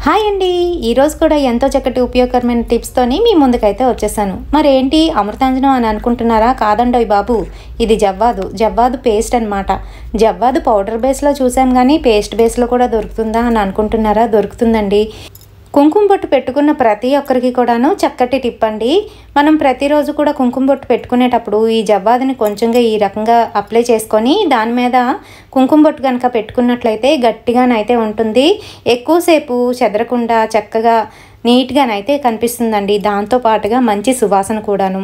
hi అండి ఈరోజు కూడా ఎంతో చక్కటి ఉపయోగకరమైన టిప్స్తోని మీ ముందుకైతే వచ్చేసాను మరి ఏంటి అమృతాంజనం అని అనుకుంటున్నారా కాదండోయ్ బాబు ఇది జవ్వాదు జవ్వాదు పేస్ట్ అన్నమాట జవ్వాదు పౌడర్ బేస్లో చూసాం కానీ పేస్ట్ బేస్లో కూడా దొరుకుతుందా అని అనుకుంటున్నారా దొరుకుతుందండి కుంకుమ బొట్టు పెట్టుకున్న ప్రతి ఒక్కరికి కూడాను చక్కటి టిప్ అండి మనం ప్రతిరోజు కూడా కుంకుమ బొట్టు పెట్టుకునేటప్పుడు ఈ జవ్వాదిని కొంచెంగా ఈ రకంగా అప్లై చేసుకొని దాని మీద కుంకుమ బొట్టు కనుక పెట్టుకున్నట్లయితే గట్టిగానైతే ఉంటుంది ఎక్కువసేపు చెదరకుండా చక్కగా నీట్గానైతే కనిపిస్తుందండి దాంతో పాటుగా మంచి సువాసన కూడాను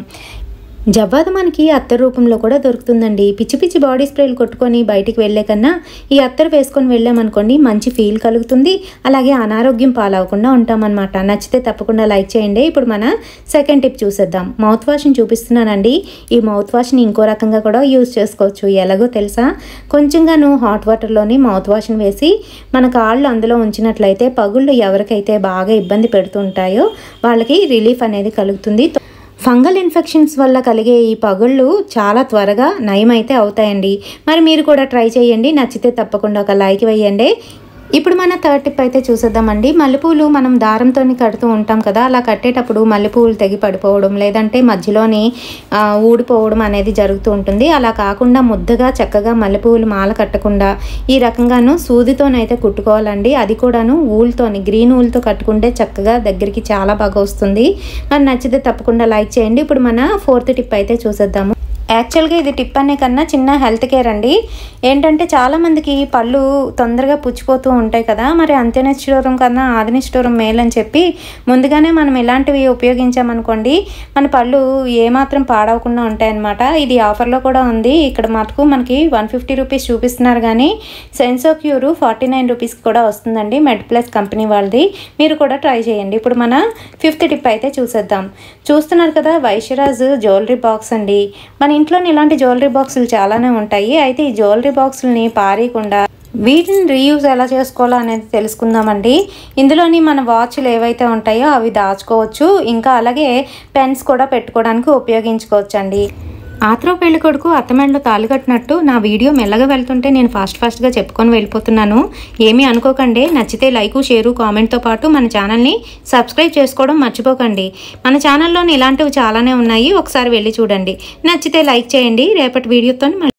జవ్వాదు మనకి అత్తర్ రూపంలో కూడా దొరుకుతుందండి పిచ్చి పిచ్చి బాడీ స్ప్రేలు కొట్టుకొని బయటికి వెళ్ళే కన్నా ఈ అత్తర్ వేసుకొని వెళ్ళామనుకోండి మంచి ఫీల్ కలుగుతుంది అలాగే అనారోగ్యం పాలవకుండా ఉంటామన్నమాట నచ్చితే తప్పకుండా లైక్ చేయండి ఇప్పుడు మన సెకండ్ టిప్ చూసేద్దాం మౌత్ వాష్ని చూపిస్తున్నానండి ఈ మౌత్ వాష్ని ఇంకో రకంగా కూడా యూజ్ చేసుకోవచ్చు ఎలాగో తెలుసా కొంచెంగాను హాట్ వాటర్లోని మౌత్ వాష్ని వేసి మన కాళ్ళు అందులో ఉంచినట్లయితే పగుళ్ళు ఎవరికైతే బాగా ఇబ్బంది పెడుతుంటాయో వాళ్ళకి రిలీఫ్ అనేది కలుగుతుంది ఫంగల్ ఇన్ఫెక్షన్స్ వల్ల కలిగే ఈ పగుళ్ళు చాలా త్వరగా నయమైతే అవుతాయండి మరి మీరు కూడా ట్రై చేయండి నచ్చితే తప్పకుండా ఒక లైక్ వేయండి ఇప్పుడు మన థర్డ్ టిప్ అయితే చూసేద్దామండి మల్లెపూలు మనం దారంతో కడుతూ ఉంటాం కదా అలా కట్టేటప్పుడు మల్లెపూలు తెగి పడిపోవడం లేదంటే మధ్యలోని ఆ, ఊడిపోవడం అనేది జరుగుతూ ఉంటుంది అలా కాకుండా ముద్దగా చక్కగా మల్లెపూలు మాల కట్టకుండా ఈ రకంగాను సూదితోనైతే కుట్టుకోవాలండి అది కూడాను ఊల్తోని గ్రీన్ ఊల్తో కట్టుకుంటే చక్కగా దగ్గరికి చాలా బాగా వస్తుంది మరి నచ్చితే తప్పకుండా లైక్ చేయండి ఇప్పుడు మన ఫోర్త్ టిప్ అయితే చూసేద్దాము యాక్చువల్గా ఇది టిప్ అనే కన్నా చిన్న హెల్త్ కేర్ అండి ఏంటంటే చాలామందికి పళ్ళు తొందరగా పుచ్చిపోతూ ఉంటాయి కదా మరి అంత్యనిష్ఠూరం కన్నా ఆదినిష్ఠూరం మేలని చెప్పి ముందుగానే మనం ఇలాంటివి ఉపయోగించామనుకోండి మన పళ్ళు ఏమాత్రం పాడవకుండా ఉంటాయన్నమాట ఇది ఆఫర్లో కూడా ఉంది ఇక్కడ మటుకు మనకి వన్ ఫిఫ్టీ రూపీస్ చూపిస్తున్నారు కానీ Senso Cure forty nine rupees కూడా వస్తుందండి మెడ్ ప్లస్ కంపెనీ వాళ్ళది మీరు కూడా ట్రై చేయండి ఇప్పుడు మన ఫిఫ్త్ టిప్ అయితే చూసేద్దాం చూస్తున్నారు కదా వైశ్యరాజ్ జ్యువెలరీ బాక్స్ అండి మన ఇంట్లోని ఇలాంటి జ్యువెలరీ బాక్సులు చాలానే ఉంటాయి అయితే ఈ జ్యువెలరీ బాక్సుల్ని పారేయకుండా వీటిని రీయూజ్ ఎలా చేసుకోవాలో అనేది తెలుసుకుందామండి ఇందులోని మన వాచ్లు ఏవైతే ఉంటాయో అవి దాచుకోవచ్చు ఇంకా అలాగే పెన్స్ కూడా పెట్టుకోవడానికి ఉపయోగించుకోవచ్చు అండి ఆత్రో పెళ్లి కొడుకు అత్తమెండలో తాళి కట్టినట్టు నా వీడియో మెల్లగా వెళ్తుంటే నేను ఫాస్ట్ ఫాస్ట్గా చెప్పుకొని వెళ్ళిపోతున్నాను ఏమీ అనుకోకండి నచ్చితే లైక్ షేరు కామెంట్తో పాటు మన ఛానల్ని సబ్స్క్రైబ్ చేసుకోవడం మర్చిపోకండి మన ఛానల్లోని ఇలాంటివి చాలానే ఉన్నాయి ఒకసారి వెళ్ళి చూడండి నచ్చితే లైక్ చేయండి రేపటి వీడియోతో